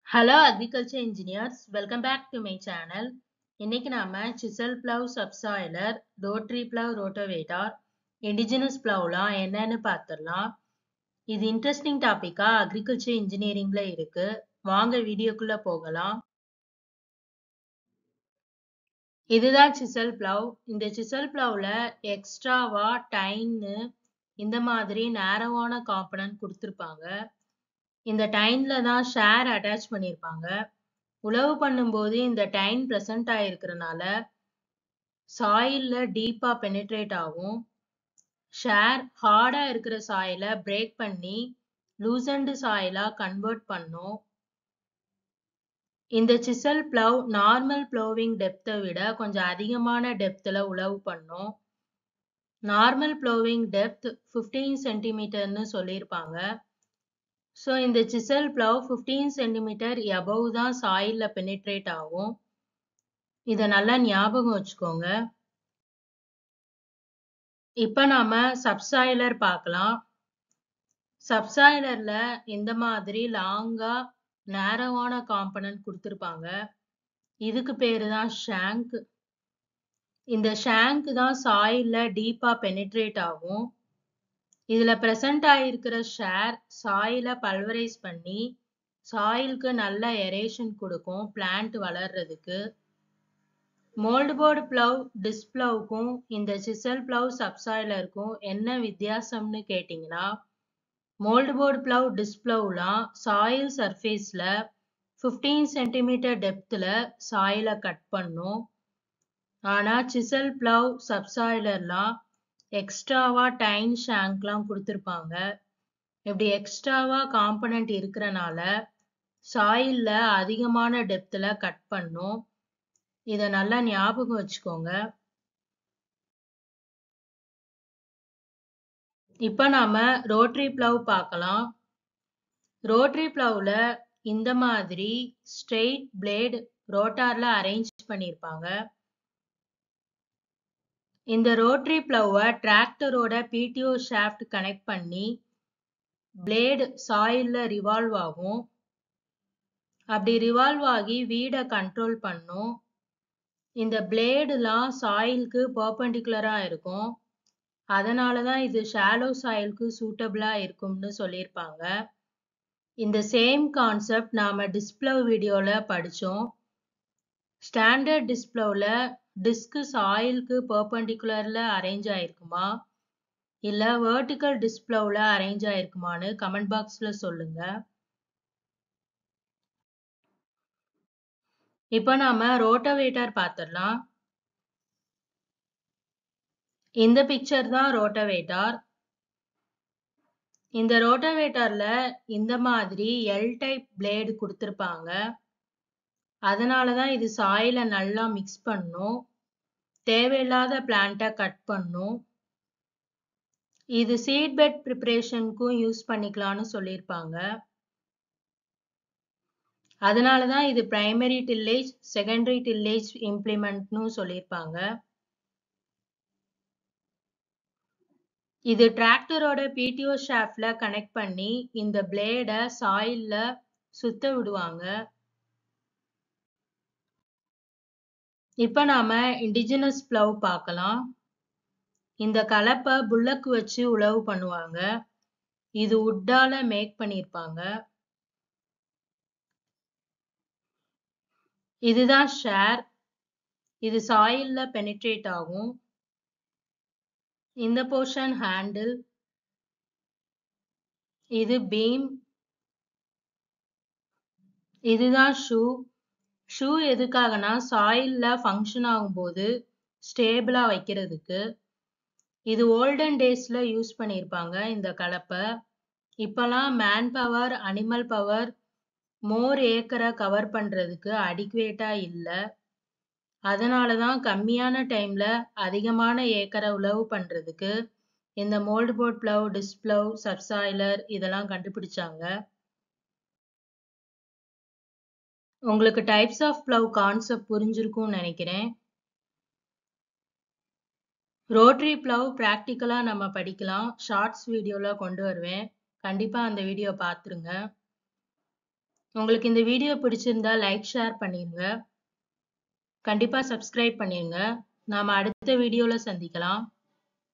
hello agriculture engineers welcome back to my channel இன்னைக்கு நாம chisel plough subsoiler rotary plough rotavator indigenous பிளவ்லாம் என்னன்னு பார்த்துடலாம் இது இன்ட்ரெஸ்டிங் டாபிக்கா அக்ரிகல்ச்சர் இன்ஜினியரிங்ல இருக்கு வாங்க வீடியோக்குள்ள போகலாம் இதுதான் சிசல் பிளவ் இந்த சிசல் பிளவ்ல எக்ஸ்ட்ராவா டைன்னு இந்த மாதிரி நேரவான காம்பனன்ட் கொடுத்துருப்பாங்க இந்த டைன்ல தான் ஷேர் அட்டாச் பண்ணியிருப்பாங்க உழவு பண்ணும்போது இந்த டைன் ப்ரெசன்ட் ஆயிருக்கிறனால சாயில்ல டீப்பா பெனிட்ரேட் ஆகும் ஷேர் ஹார்டா இருக்கிற சாயில பிரேக் பண்ணி லூசன்டு சாயிலா கன்வெர்ட் பண்ணும் இந்த சிசல் பிளவ் நார்மல் ப்ளோவிங் டெப்த்தை விட கொஞ்சம் அதிகமான டெப்த்தில் உழவு பண்ணும் நார்மல் ப்ளோவிங் டெப்த் ஃபிஃப்டீன் சென்டிமீட்டர்னு சொல்லியிருப்பாங்க ஸோ இந்த chisel plough fifteen centimetre above தான் சாயிலில் பெனிட்ரேட் ஆகும் இதை நல்லா ஞாபகம் வச்சுக்கோங்க இப்போ நாம சப்சாயிலர் பார்க்கலாம் சப்சாயிலர்ல இந்த மாதிரி லாங்கா நேரவான காம்பனன்ட் கொடுத்துருப்பாங்க இதுக்கு பேரு தான் ஷேங்க் இந்த ஷேங்க் தான் சாயில்ல டீப்பா பெனிட்ரேட் ஆகும் இதுல பிரசன்ட் ஆயிருக்கிற ஷேர் சாயில பல்வரைஸ் பண்ணி சாயிலுக்கு நல்ல எரேஷன் கொடுக்கும் பிளான்ட் வளர்றதுக்கு மோல்டு போர்டு பிளவ் டிஸ்பிளவுக்கும் இந்த சிசல் பிளவ் சப்சாயிலருக்கும் என்ன வித்தியாசம்னு கேட்டிங்கன்னா மோல்டு போர்டு பிளவ் டிஸ்பிளவுலாம் சாயில் சர்ஃபேஸ்ல ஃபிஃப்டீன் சென்டிமீட்டர் டெப்த்தில் சாயிலை கட் பண்ணும் ஆனால் சிசல் பிளவ் சப்சாயிலர்லாம் எக்ஸ்ட்ராவா டைன் ஷேங்க்லாம் கொடுத்துருப்பாங்க இப்படி எக்ஸ்ட்ராவா காம்பனண்ட் இருக்கிறனால சாயில்ல அதிகமான டெப்த்தில் கட் பண்ணும் இதை நல்லா ஞாபகம் வச்சுக்கோங்க இப்போ நாம ரோட்ரி பிளவ் பார்க்கலாம் ரோட்ரி பிளவ்ல இந்த மாதிரி ஸ்ட்ரெயிட் பிளேடு ரோட்டார்ல அரேஞ்ச் பண்ணியிருப்பாங்க இந்த ரோட்ரி பிளவை டிராக்டரோட பிடிஓ ஷாஃப்ட் கனெக்ட் பண்ணி பிளேடு சாயில்ல ரிவால்வ் ஆகும் அப்படி ரிவால்வ் ஆகி வீடை கண்ட்ரோல் பண்ணும் இந்த பிளேடுலாம் சாயிலுக்கு பர்பண்டிகுலரா இருக்கும் அதனால தான் இது ஷாலோ சாயிலுக்கு சூட்டபிளா இருக்கும்னு சொல்லியிருப்பாங்க இந்த சேம் கான்செப்ட் நாம டிஸ்பிளவ் வீடியோல படிச்சோம் ஸ்டாண்டர்ட் டிஸ்பிளவ்ல டிஸ்க் சாயிலுக்கு பர்பண்டிகுலர்ல அரேஞ்ச் ஆயிருக்குமா இல்ல வெர்டிக்கல் டிஸ்பிளவ்ல அரேஞ்ச் ஆயிருக்குமான்னு கமெண்ட் பாக்ஸ்ல சொல்லுங்க இப்போ நாம ரோட்டோவேட்டர் பார்த்துடலாம் இந்த பிக்சர் தான் ரோட்டோவேட்டார் இந்த ரோட்டோவேட்டர்ல இந்த மாதிரி எல் டைப் பிளேடு கொடுத்துருப்பாங்க அதனால தான் இது சாயில நல்லா மிக்ஸ் பண்ணும் தேவையில்லாத பிளான்ட்டை கட் பண்ணும் இது சீட் பெட் ப்ரிப்பரேஷனுக்கும் யூஸ் பண்ணிக்கலாம்னு சொல்லியிருப்பாங்க அதனால தான் இது பிரைமரி டில்லேஜ் செகண்டரி டில்லேஜ் இம்ப்ளிமெண்ட்னு சொல்லியிருப்பாங்க இது டிராக்டரோட பிடிஓ ஷாஃப்ட்ல கனெக்ட் பண்ணி இந்த பிளேடை சாயில்ல சுத்த விடுவாங்க இப்ப நாம இண்டிஜினஸ் பிளவ் பார்க்கலாம் இந்த கலப்பை புல்லக்கு வச்சு உழவு பண்ணுவாங்க இது உட்டால மேக் பண்ணியிருப்பாங்க இதுதான் ஷேர் இது சாயில்ல பெனிட்ரேட் ஆகும் இந்த போர்ஷன் ஹேண்டில் இது பீம் இதுதான் ஷூ ஷூ எதுக்காகனா சாயில்ல ஃபங்க்ஷன் ஆகும்போது ஸ்டேபிளா வைக்கிறதுக்கு இது ஓல்டன் டேஸ்ல யூஸ் பண்ணியிருப்பாங்க இந்த கலப்பை இப்பெல்லாம் man power animal power more ஏக்கரை கவர் பண்றதுக்கு அடிக்குவேட்டா இல்லை அதனால தான் கம்மியான டைம்ல அதிகமான ஏக்கரை உழவு பண்றதுக்கு இந்த mould board plough disc plough subsoiler இதெல்லாம் கண்டுபிடிச்சாங்க உங்களுக்கு டைப்ஸ் ஆஃப் பிளவ் கான்செப்ட் புரிஞ்சிருக்கும்னு நினைக்கிறேன் ரோட்ரி பிளவ் ப்ராக்டிக்கலா நம்ம படிக்கலாம் ஷார்ட்ஸ் வீடியோல கொண்டு வருவேன் கண்டிப்பா அந்த வீடியோ பார்த்துருங்க உங்களுக்கு இந்த வீடியோ பிடிச்சிருந்தா லைக் ஷேர் பண்ணிருங்க கண்டிப்பா சப்ஸ்கிரைப் பண்ணிருங்க நாம அடுத்த வீடியோல சந்திக்கலாம்